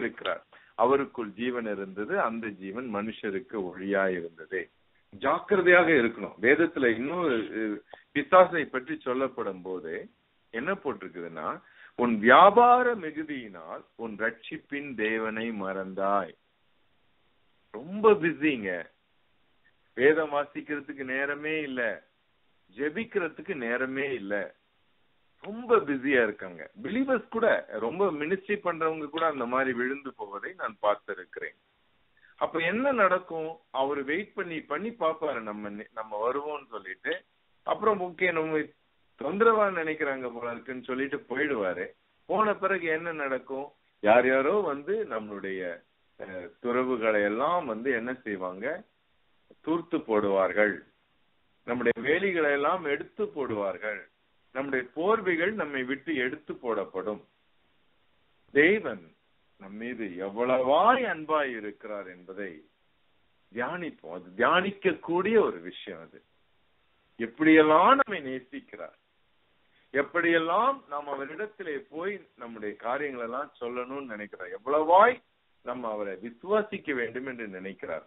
இருக்கிறார் அவருக்குள் ஜீவன் இருந்தது அந்த ஜீவன் மனுஷருக்கு ஒளியா இருந்தது ஜாக்கிரதையாக இருக்கணும் வேதத்துல இன்னும் அஹ், பிசாசை பற்றி சொல்லப்படும் போது என்ன போட்டிருக்குதுன்னா உன் வியாபார மிகுதியினால் உன் ரட்சிப்பின் தேவனை மறந்தாய் ரொம்ப பிஸிங்க வேதம் வாசிக்கிறதுக்கு நேரமே இல்ல ஜெபிக்கிறதுக்கு நேரமே இல்ல ரொம்ப பிஸியா இருக்காங்க பிலீவர்ஸ் கூட ரொம்ப மினிஸ்ட்ரி பண்றவங்க கூட அந்த மாதிரி விழுந்து போவதை நான் பார்த்திருக்கிறேன் அப்ப என்ன நடக்கும் அவரு வெயிட் பண்ணி பண்ணி பாப்பாரு நம்ம நி- நம்ம வருவோம்னு சொல்லிட்டு அப்புறம் ஓகே நம்ம தொந்தரவா நினைக்கிறாங்க போல இருக்குன்னு சொல்லிட்டு போயிடுவாரு போன பிறகு என்ன நடக்கும் யார் யாரோ வந்து நம்மளுடைய அஹ், துறவுகளை எல்லாம் வந்து என்ன செய்வாங்க தூர்த்து போடுவார்கள் நம்முடைய வேலிகளை எல்லாம் எடுத்து போடுவார்கள் நம்முடைய போர்வைகள் நம்மை விட்டு எடுத்து போடப்படும் தேவன் நம் மீது எவ்வளவாய் அன்பாய் இருக்கிறார் என்பதை தியானிப்போம் அது தியானிக்க கூடிய ஒரு விஷயம் அது எப்படியெல்லாம் நம்மை நேசிக்கிறார் எப்படியெல்லாம் நாம் அவரிடத்திலே போய் நம்முடைய காரியங்கள் எல்லாம் சொல்லணும்னு நினைக்கிறார் எவ்வளவாய் நம்ம அவரை விசுவாசிக்க வேண்டும் என்று நினைக்கிறார்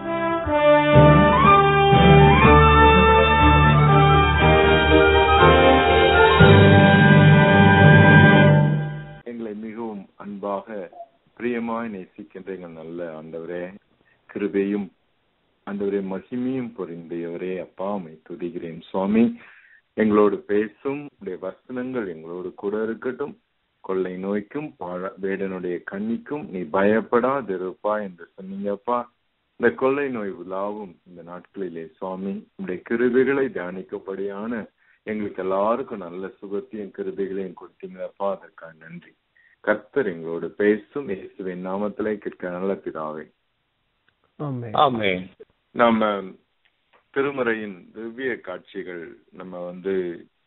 எங்களை மிகவும் அன்பாக பிரியமாய் நேசிக்கின்ற எங்கள் நல்ல ஆண்டவரே கிருபையும் ஆண்டவரே மகிமையும் பொறிந்தையவரே அப்பா உம்மை துதிக்கிறேன் சுவாமி எங்களோடு பேசும் உடைய வசனங்கள் எங்களோடு கூட இருக்கட்டும் கொள்ளை நோய்க்கும் பாழ- வேடனுடைய கண்ணிக்கும் நீ பயப்படாதிருப்பா என்று சொன்னீங்கப்பா இந்த கொள்ளை நோய் விழாவும் இந்த நாட்களிலே சுவாமி உடைய கிருபைகளை தியானிக்கப்படியான எங்களுக்கு எல்லாருக்கும் நல்ல சுகத்தையும் கிருபைகளையும் கொடுத்தீங்கப்பா அதற்காக நன்றி கர்த்தர் எங்களோடு பேசும் இயேசுவின் நாமத்திலே கேட்க நல்ல பிதாவே ஆமென் ஆமென் நம்ம திருமறையின் திவ்ய காட்சிகள் நம்ம வந்து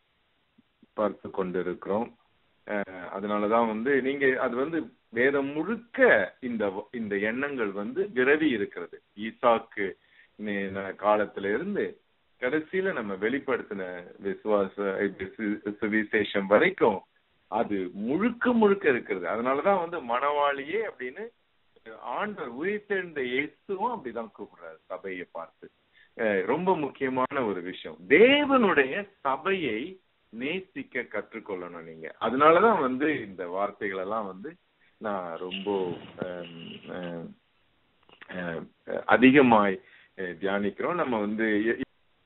பார்த்து கொண்டிருக்கிறோம் அஹ் அதனாலதான் வந்து நீங்க அது வந்து வேதம் முழுக்க இந்த இந்த எண்ணங்கள் வந்து விரவி இருக்கிறது ஈசாக்கு நே- ந- காலத்துல இருந்து கடைசியில நம்ம வெளிப்படுத்தின விசுவாச விசு- சுவிசேஷம் வரைக்கும் அது முழுக்க முழுக்க இருக்கிறது அதனாலதான் வந்து மணவாளியே அப்படின்னு ஆண்டவர் உயிர்த்தெழுந்த இயேசுவும் அப்படிதான் கூப்பிடுறாரு சபையை பார்த்து அஹ் ரொம்ப முக்கியமான ஒரு விஷயம் தேவனுடைய சபையை நேசிக்க கற்றுக்கொள்ளணும் நீங்க அதனாலதான் வந்து இந்த வார்த்தைகள் எல்லாம் வந்து நான் ரொம்ப ஹம், ஹம், ஹம், அதிகமாய் அஹ், தியானிக்கிறோம் நம்ம வந்து எ-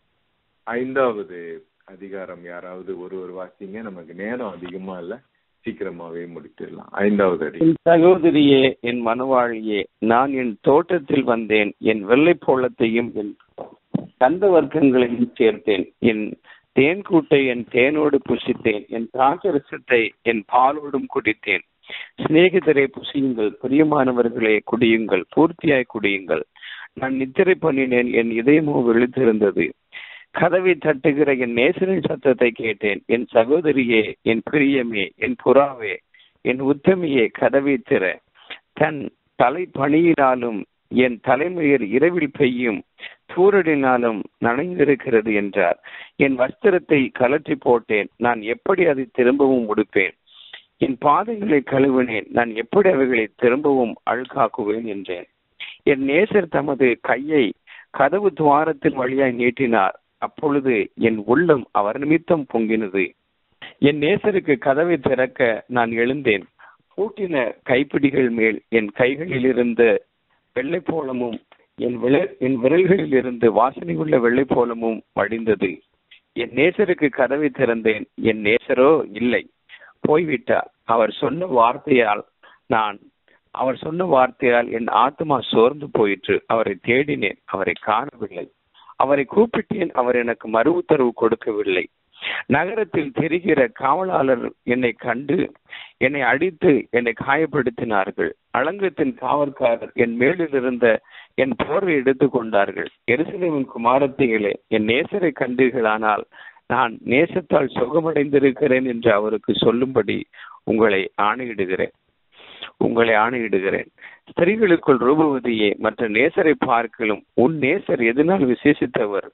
ஐந்தாவது அதிகாரம் யாராவது ஒரு ஒரு வாசிங்க நமக்கு நேரம் அதிகமா இல்ல சீக்கிரமாவே முடிச்சிடலாம் ஐந்தாவது அடி என் சகோதரியே என் மனவாழியே நான் என் தோட்டத்தில் வந்தேன் என் வெள்ளை போளத்தையும் என் கந்த வர்க்கங்களையும் சேர்த்தேன் என் தேன் கூட்டை என் தேனோடு புசித்தேன் என் திராட்சரசத்தை என் பாலோடும் குடித்தேன் சிநேகிதரை புசியுங்கள் பிரியமானவர்களே குடியுங்கள் பூர்த்தியாய் குடியுங்கள் நான் நித்திரை பண்ணினேன் என் இதயமோ விழித்திருந்தது கதவை தட்டுகிற என் நேசரின் சத்தத்தை கேட்டேன் என் சகோதரியே என் பிரியமே என் புறாவே என் உத்தமியே கதவை திற தன் தலை பணியினாலும் என் தலைமையில் இரவில் பெய்யும் தூரடினாலும் நனைந்திருக்கிறது என்றார் என் வஸ்திரத்தை கலற்றி போட்டேன் நான் எப்படி அதை திரும்பவும் உடுப்பேன் என் பாதைகளை கழுவினேன் நான் எப்படி அவைகளை திரும்பவும் அழுக்காக்குவேன் என்றேன் என் நேசர் தமது கையை கதவு துவாரத்தின் வழியாய் நீட்டினார் அப்பொழுது என் உள்ளம் அவர் நிமித்தம் பொங்கினது என் நேசருக்கு கதவை திறக்க நான் எழுந்தேன் பூட்டின கைப்பிடிகள் மேல் என் கைகளில் இருந்த வெள்ளை போலமும் என் விர என் விரல்களில் இருந்து வாசனை உள்ள வெள்ளை போலமும் வடிந்தது என் நேசருக்கு கதவை திறந்தேன் என் நேசரோ இல்லை போய்விட்டார் அவர் சொன்ன வார்த்தையால் நான் அவர் சொன்ன வார்த்தையால் என் ஆத்மா சோர்ந்து போயிற்று அவரை தேடினேன் அவரை காணவில்லை அவரை கூப்பிட்டேன் அவர் எனக்கு மறு உத்தரவு கொடுக்கவில்லை நகரத்தில் தெரிகிற காவலாளர் என்னை கண்டு என்னை அடித்து என்னை காயப்படுத்தினார்கள் அலங்கத்தின் காவல்காரர் என் மேலில் இருந்த என் போர்வை எடுத்துக் கொண்டார்கள் எருசலேமின் குமாரத்திகளே என் நேசரை கண்டீர்களானால் நான் நேசத்தால் சுகமடைந்திருக்கிறேன் என்று அவருக்கு சொல்லும்படி உங்களை ஆணையிடுகிறேன் உங்களை ஆணையிடுகிறேன் ஸ்திரீகளுக்குள் ரூபவதியே மற்ற நேசரை பார்க்கலும் உன் நேசர் எதனால் விசேஷித்தவர்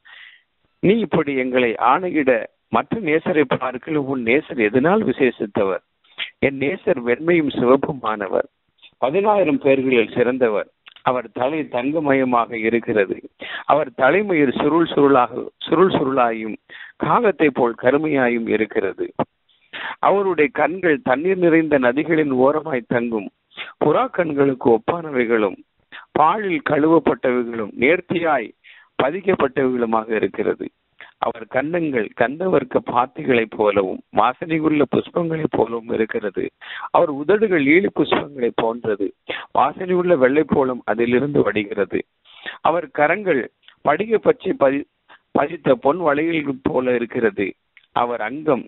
நீ இப்படி எங்களை ஆணையிட மற்ற நேசரை பார்க்கலும் உன் நேசர் எதனால் விசேஷித்தவர் என் நேசர் வெண்மையும் சிவப்புமானவர் பதினாயிரம் பேர்களில் சிறந்தவர் அவர் தலை தங்கமயமாக இருக்கிறது அவர் தலைமையில் சுருள் சுருளாக சுருள் சுருளாயும் காகத்தை போல் கருமையாயும் இருக்கிறது அவருடைய கண்கள் தண்ணீர் நிறைந்த நதிகளின் ஓரமாய் தங்கும் புறா கண்களுக்கு ஒப்பானவைகளும் பாலில் கழுவப்பட்டவைகளும் நேர்த்தியாய் பதிக்கப்பட்டவைகளுமாக இருக்கிறது அவர் கன்னங்கள் கந்தவர்க்க பாத்திகளைப் போலவும் வாசனையுள்ள புஷ்பங்களைப் போலவும் இருக்கிறது அவர் உதடுகள் ஈழி புஷ்பங்களைப் போன்றது வாசனையுள்ள வெள்ளை போலும் அதிலிருந்து வடிகிறது அவர் கரங்கள் படிக பச்சை பதி பதித்த பொன் வளையல்கள் போல இருக்கிறது அவர் அங்கம்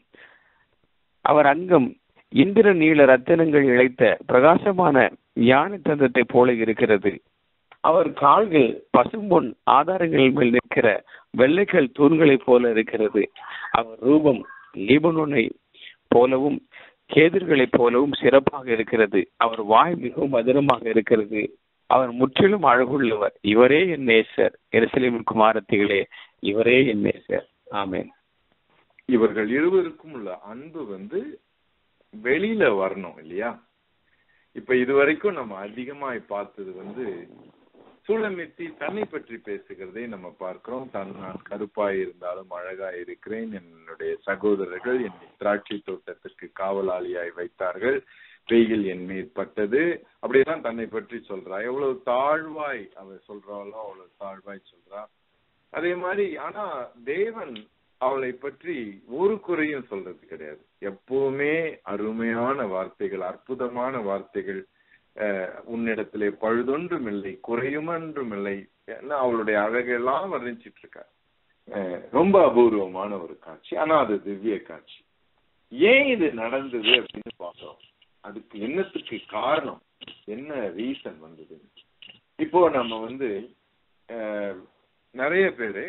அவர் அங்கம் இந்திர நீல ரத்தினங்கள் இழைத்த பிரகாசமான யானை தந்தத்தை போல இருக்கிறது அவர் கால்கள் பசும்பொன் ஆதாரங்கள் மேல் நிற்கிற வெள்ளைக்கல் தூண்களைப் போல இருக்கிறது அவர் ரூபம் லீபனோனை போலவும் கேதிர்களைப் போலவும் சிறப்பாக இருக்கிறது அவர் வாய் மிகவும் மதுரமாக இருக்கிறது அவர் முற்றிலும் அழகுள்ளவர் இவரே என் நேசர் எருசலேமின் குமாரத்திகளே இவரே என் நேசர் ஆமென் இவர்கள் இருவருக்கும் உள்ள அன்பு வந்து வெளியில வரணும் இல்லையா இப்ப இதுவரைக்கும் நம்ம அதிகமாய் பார்த்தது வந்து சூழமித்தி தன்னை பற்றி பேசுகிறதை நம்ம பார்க்கிறோம் தன் நான் கருப்பாய் இருந்தாலும் அழகாய் இருக்கிறேன் என்னுடைய சகோதரர்கள் என்னை திராட்சை தோட்டத்துக்கு காவலாளியாய் வைத்தார்கள் வெயில் என் மீது பட்டது அப்படியெல்லாம் தன்னை பற்றி சொல்றா எவ்வளவு தாழ்வாய் அவ சொல்றாளோ அவ்வளவு தாழ்வாய் சொல்றா அதே மாதிரி ஆனா தேவன் அவளை பற்றி ஒரு குறையும் சொல்றது கிடையாது எப்பவுமே அருமையான வார்த்தைகள் அற்புதமான வார்த்தைகள் அஹ், உன்னிடத்திலே பழுதொன்றும் இல்லை குறையுமன்றும் இல்லை ஏன்னா அவளுடைய அழகெல்லாம் வர்ணிச்சிட்டு இருக்கா அஹ், ரொம்ப அபூர்வமான ஒரு காட்சி ஆனா அது திவ்ய காட்சி ஏன் இது நடந்தது அப்படின்னு பார்க்கிறோம் அதுக்கு என்னத்துக்கு காரணம் என்ன ரீசன் வந்தது இப்போ நம்ம வந்து அஹ், நிறைய பேரு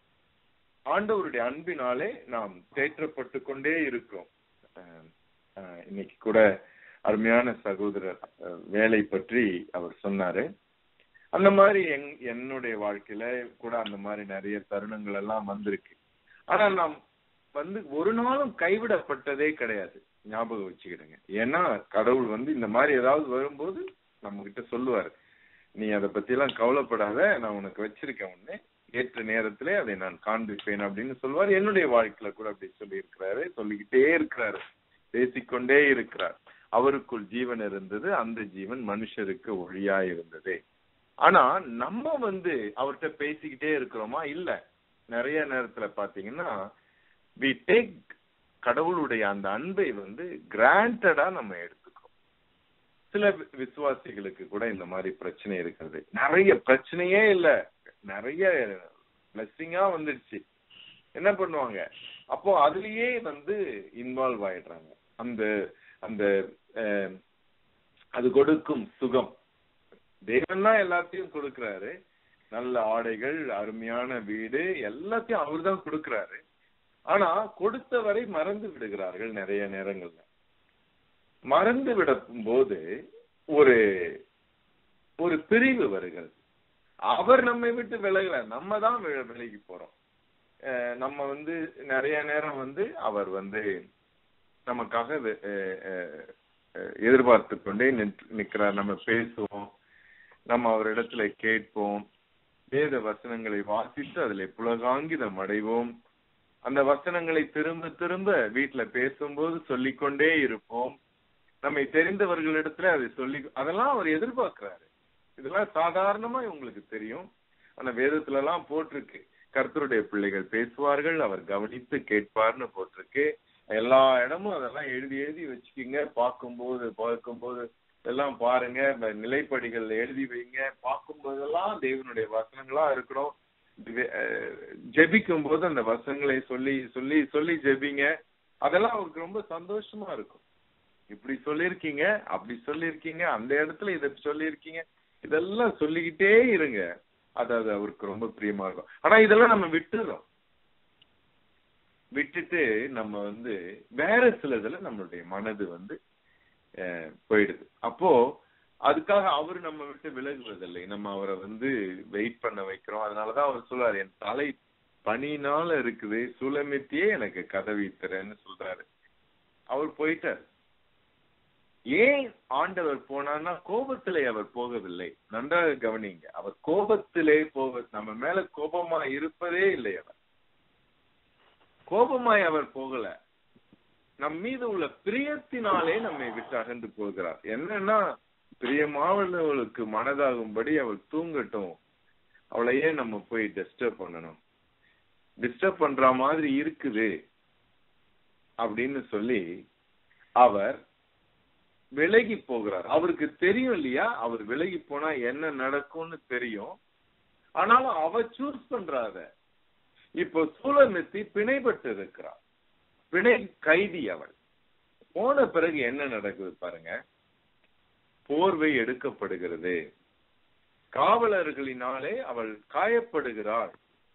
ஆண்டவருடைய அன்பினாலே நாம் தேற்றப்பட்டு கொண்டே இருக்கிறோம் அஹ், அஹ், இன்னைக்கு கூட அருமையான சகோதரர் அஹ், வேலை பற்றி அவர் சொன்னாரு அந்த மாதிரி என் என்னுடைய வாழ்க்கையில கூட அந்த மாதிரி நிறைய தருணங்கள் எல்லாம் வந்திருக்கு ஆனா நாம் வந்து ஒரு நாளும் கைவிடப்பட்டதே கிடையாது ஞாபகம் வச்சுக்கிடுங்க ஏன்னா கடவுள் வந்து இந்த மாதிரி ஏதாவது வரும்போது நம்ம கிட்ட சொல்லுவாரு நீ அதை பத்தி எல்லாம் கவலைப்படாத நான் உனக்கு வச்சிருக்கேன் ஒண்ணு ஏற்ற நேரத்திலே அதை நான் காண்பிப்பேன் அப்படின்னு சொல்லுவார் என்னுடைய வாழ்க்கையில கூட அப்படி சொல்லி இருக்கிறாரு சொல்லிக்கிட்டே இருக்கிறாரு பேசிக்கொண்டே இருக்கிறார் அவருக்குள் ஜீவன் இருந்தது அந்த ஜீவன் மனுஷருக்கு ஒளியா இருந்தது ஆனா நம்ம வந்து அவர்கிட்ட பேசிக்கிட்டே இருக்கிறோமா இல்ல நிறைய நேரத்துல பாத்தீங்கன்னா வி டேக் கடவுளுடைய அந்த அன்பை வந்து கிராண்டடா நம்ம எடுத்துக்கிறோம் சில வி- விசுவாசிகளுக்கு கூட இந்த மாதிரி பிரச்சனை இருக்கிறது நிறைய பிரச்சனையே இல்ல நிறைய பிளஸ்ஸிங்கா வந்துடுச்சு என்ன பண்ணுவாங்க அப்போ அதுலயே வந்து இன்வால்வ் ஆயிடுறாங்க அந்த அந்த அஹ், அது கொடுக்கும் சுகம் தேவன் தான் எல்லாத்தையும் கொடுக்கிறாரு நல்ல ஆடைகள் அருமையான வீடு எல்லாத்தையும் அவர்தான் கொடுக்கிறாரு ஆனா கொடுத்தவரை மறந்து விடுகிறார்கள் நிறைய நேரங்கள்ல மறந்து விடும் போது ஒரு ஒரு பிரிவு வருகிறது அவர் நம்மை விட்டு விலகல நம்ம தான் வி- விலகி போறோம் அஹ் நம்ம வந்து நிறைய நேரம் வந்து அவர் வந்து நமக்காக வி- அஹ் அஹ் அஹ் எதிர்பார்த்து கொண்டே நிற்க- நிற்கிறார் நம்ம பேசுவோம் நம்ம அவரிடத்துல கேட்போம் வேத வசனங்களை வாசித்து அதில் புலகாங்கிதம் அடைவோம் அந்த வசனங்களை திரும்ப திரும்ப வீட்டுல பேசும்போது சொல்லிக்கொண்டே இருப்போம் நம்மை தெரிந்தவர்களிடத்துல அதை சொல்லி அதெல்லாம் அவர் எதிர்பார்க்கிறாரு இதெல்லாம் சாதாரணமா உங்களுக்கு தெரியும் ஆனா வேதத்துல எல்லாம் போட்டிருக்கு கர்த்தருடைய பிள்ளைகள் பேசுவார்கள் அவர் கவனித்து கேட்பார்னு போட்டிருக்கு எல்லா இடமும் அதெல்லாம் எழுதி எழுதி வச்சுக்கிங்க பார்க்கும்போது பார்க்கும்போது எல்லாம் பாருங்க இந்த நிலைப்படிகள் எழுதி வைங்க பார்க்கும்போதெல்லாம் தேவனுடைய வசனங்களா இருக்கணும் வே- அஹ் ஜெபிக்கும் போது அந்த வசனங்களை சொல்லி சொல்லி சொல்லி ஜெபிங்க அதெல்லாம் அவருக்கு ரொம்ப சந்தோஷமா இருக்கும் இப்படி சொல்லியிருக்கீங்க அப்படி சொல்லியிருக்கீங்க அந்த இடத்துல இதை சொல்லியிருக்கீங்க இதெல்லாம் சொல்லிக்கிட்டே இருங்க அது அது அவருக்கு ரொம்ப பிரியமா இருக்கும் ஆனா இதெல்லாம் நம்ம விட்டுறோம் விட்டுட்டு நம்ம வந்து வேற சிலதுல நம்மளுடைய மனது வந்து அஹ், போயிடுது அப்போ அதுக்காக அவர் நம்ம விட்டு விலகுவதில்லை நம்ம அவரை வந்து வெயிட் பண்ண வைக்கிறோம் அதனாலதான் அவர் சொல்றாரு என் தலை பனினால இருக்குது சுலமித்தியே எனக்கு கதவி தரேன்னு சொல்றாரு அவர் போயிட்டார் ஏன் ஆண்டவர் போனார்னா கோபத்திலே அவர் போகவில்லை நன்றாக கவனிங்க அவர் கோபத்திலே போக நம்ம மேல கோபமா இருப்பதே இல்லை அவர் கோபமாய் அவர் போகல நம் மீது உள்ள பிரியத்தினாலே நம்மை விட்டு அகன்று போகிறார் என்னன்னா பிரியமானவர்களுக்கு மனதாகும்படி அவள் தூங்கட்டும் அவளை ஏன் நம்ம போய் டிஸ்டர்ப் பண்ணணும் டிஸ்டர்ப் பண்ற மாதிரி இருக்குது அப்படின்னு சொல்லி அவர் விலகி போகிறார் அவருக்கு தெரியும் இல்லையா அவர் விலகி போனா என்ன நடக்கும்னு தெரியும் ஆனாலும் அவ சூஸ் பண்றாத இப்போ சூழநிறுத்தி பிணைப்பட்டு இருக்கிறார் பிணை கைதி அவள் போன பிறகு என்ன நடக்குது பாருங்க போர்வை எடுக்கப்படுகிறது காவலர்களினாலே அவள் காயப்படுகிறாள்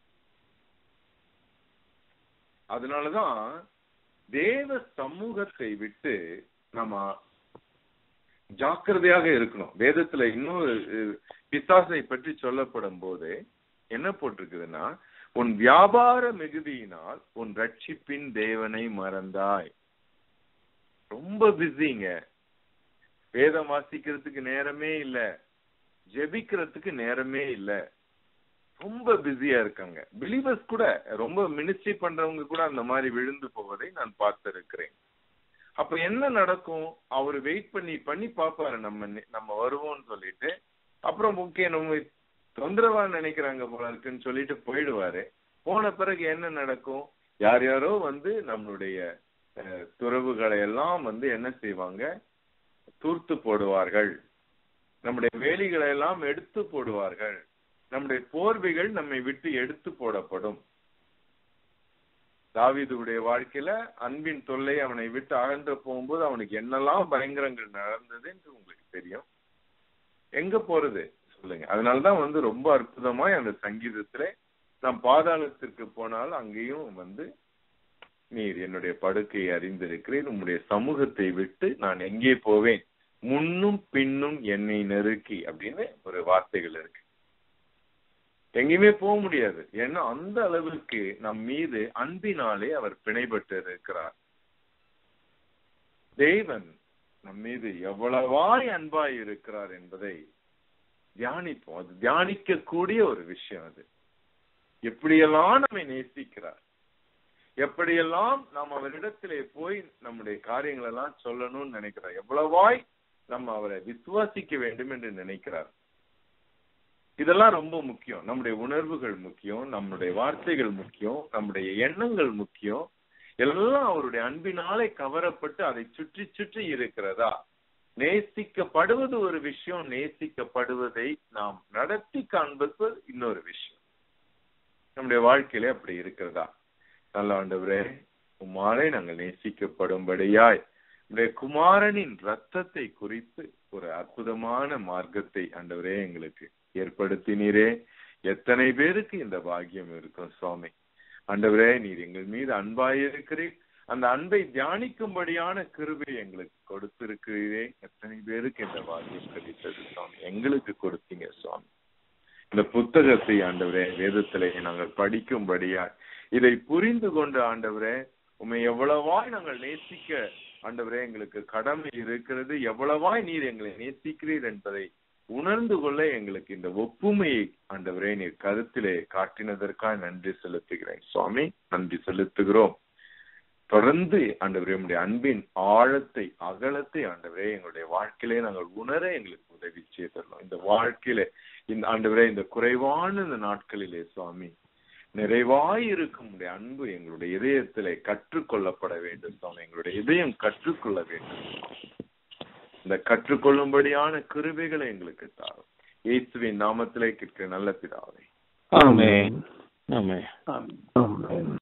அதனாலதான் தேவ சமூகத்தை விட்டு நம்ம ஜாக்கிரதையாக இருக்கணும் வேதத்துல இன்னொரு அஹ், பிசாசை பற்றி சொல்லப்படும் போது என்ன போட்டிருக்குதுன்னா உன் வியாபார மிகுதியினால் உன் ரட்சிப்பின் தேவனை மறந்தாய் ரொம்ப பிஸிங்க வேதம் வாசிக்கிறதுக்கு நேரமே இல்ல ஜெபிக்கிறதுக்கு நேரமே இல்ல ரொம்ப பிஸியா இருக்காங்க பிலீவர்ஸ் கூட ரொம்ப மினிஸ்ட்ரி பண்றவங்க கூட அந்த மாதிரி விழுந்து போவதை நான் பார்த்திருக்கிறேன் அப்ப என்ன நடக்கும் அவர் வெயிட் பண்ணி பண்ணி பாப்பாரு நம்ம நி- நம்ம வருவோம்னு சொல்லிட்டு அப்புறம் முக்கிய நம்ம தொந்தரவா நினைக்கிறாங்க போல இருக்குன்னு சொல்லிட்டு போயிடுவாரு போன பிறகு என்ன நடக்கும் யார் யாரோ வந்து நம்மளுடைய அஹ், துறவுகளை எல்லாம் வந்து என்ன செய்வாங்க தூர்த்து போடுவார்கள் நம்முடைய வேலிகளை எல்லாம் எடுத்து போடுவார்கள் நம்முடைய போர்வைகள் நம்மை விட்டு எடுத்து போடப்படும் தாவீதுடைய வாழ்க்கையில அன்பின் தொல்லை அவனை விட்டு அகன்று போகும்போது அவனுக்கு என்னெல்லாம் பயங்கரங்கள் நடந்தது என்று உங்களுக்கு தெரியும் எங்க போறது சொல்லுங்க அதனாலதான் வந்து ரொம்ப அற்புதமாய் அந்த சங்கீதத்துல நாம் பாதாளத்திற்கு போனால் அங்கேயும் வந்து நீர் என்னுடைய படுக்கையை அறிந்திருக்கிறேன் உம்முடைய சமூகத்தை விட்டு நான் எங்கே போவேன் முன்னும் பின்னும் என்னை நெருக்கி அப்படின்னு ஒரு வார்த்தைகள் இருக்கு எங்கேயுமே போக முடியாது ஏன்னா அந்த அளவுக்கு நம் மீது அன்பினாலே அவர் பிணைபட்டு இருக்கிறார் தேவன் நம் மீது எவ்வளவாய் அன்பாய் இருக்கிறார் என்பதை தியானிப்போம் அது தியானிக்க கூடிய ஒரு விஷயம் அது எப்படியெல்லாம் நம்மை நேசிக்கிறார் எப்படியெல்லாம் நாம் அவரிடத்திலே போய் நம்முடைய காரியங்கள் எல்லாம் சொல்லணும்னு நினைக்கிறார் எவ்வளவாய் நம்ம அவரை விசுவாசிக்க வேண்டும் என்று நினைக்கிறார் இதெல்லாம் ரொம்ப முக்கியம் நம்முடைய உணர்வுகள் முக்கியம் நம்முடைய வார்த்தைகள் முக்கியம் நம்முடைய எண்ணங்கள் முக்கியம் எல்லாம் அவருடைய அன்பினாலே கவரப்பட்டு அதை சுற்றி சுற்றி இருக்கிறதா நேசிக்கப்படுவது ஒரு விஷயம் நேசிக்கப்படுவதை நாம் நடத்தி காண்பது இன்னொரு விஷயம் நம்முடைய வாழ்க்கையில அப்படி இருக்கிறதா நல்ல ஆண்டவரே உம்மாலே நாங்கள் நேசிக்கப்படும்படியாய் உடைய குமாரனின் ரத்தத்தை குறித்து ஒரு அற்புதமான மார்க்கத்தை ஆண்டவரே எங்களுக்கு ஏற்படுத்தினீரே எத்தனை பேருக்கு இந்த பாக்கியம் இருக்கும் சுவாமி ஆண்டவரே நீர் எங்கள் மீது அன்பாயிருக்கிறீர் அந்த அன்பை தியானிக்கும்படியான கிருபை எங்களுக்கு கொடுத்திருக்கிறீரே எத்தனை பேருக்கு இந்த பாக்கியம் கிடைத்தது சுவாமி எங்களுக்கு கொடுத்தீங்க சுவாமி இந்த புத்தகத்தை ஆண்டவரே வேதத்திலே நாங்கள் படிக்கும்படியா இதை புரிந்து கொண்டு ஆண்டவரே உண்மை எவ்வளவாய் நாங்கள் நேசிக்க ஆண்டவரே எங்களுக்கு கடமை இருக்கிறது எவ்வளவாய் நீர் எங்களை நேசிக்கிறீர் என்பதை உணர்ந்து கொள்ள எங்களுக்கு இந்த ஒப்புமையை ஆண்டவரே நீர் கருத்திலே காட்டினதற்காக நன்றி செலுத்துகிறேன் சுவாமி நன்றி செலுத்துகிறோம் தொடர்ந்து ஆண்டவரே உங்களுடைய அன்பின் ஆழத்தை அகலத்தை ஆண்டவரே எங்களுடைய வாழ்க்கையிலே நாங்கள் உணர எங்களுக்கு உதவி செய்தரலாம் இந்த வாழ்க்கையில இந்த ஆண்டவரே இந்த குறைவான இந்த நாட்களிலே சுவாமி நிறைவாய் இருக்கும் உடைய அன்பு எங்களுடைய இதயத்திலே கற்றுக்கொள்ளப்பட வேண்டும் சுவாமி எங்களுடைய இதயம் கற்றுக்கொள்ள வேண்டும் இந்த கற்றுக்கொள்ளும்படியான கிருபைகளை எங்களுக்கு தாரும் இயேசுவின் நாமத்திலே கேட்கிற நல்ல பிதாவே ஆமென் ஆமென் ஆமென்